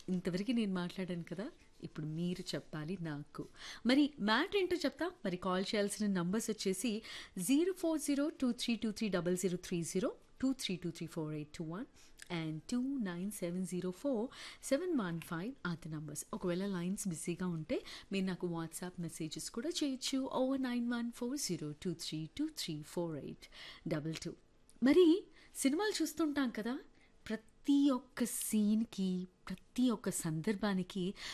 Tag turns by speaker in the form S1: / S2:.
S1: ఇంతవరకు నేను మాట్లాడాను కదా ఇప్పుడు మీరు చెప్పాలి నాకు మరి మ్యాట్ ఏంటో చెప్తా మరి కాల్ చేయాల్సిన నంబర్స్ వచ్చేసి zero four zero two three two three double zero three zero two three two three four eight two one and two nine seven zero four seven one five ఆది numbers ఒకవేళ lines బిజీగా ఉంటే మీరు నాకు WhatsApp messages కూడా చేయొచ్చు over nine one four zero two three two three four eight double two మరి సినిమాలు చూస్తుంటాం కదా ప్రతి ఒక్క సీన్కి ప్రతి ఒక్క సందర్భానికి